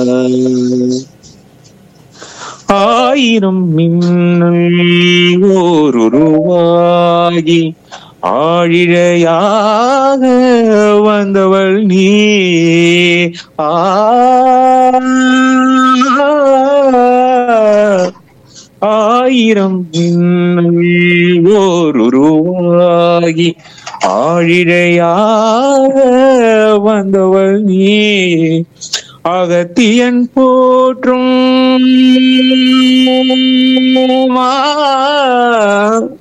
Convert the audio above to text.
ஆயிரம் மின்னல் ஓருருவாகி ஆழிழையாக வந்தவள் நீ ஆ ஆயிரம் மின்னல் ஓருருவாகி ஆழிழையாக வந்தவள் நீ அகத்தியன் போற்றும் மா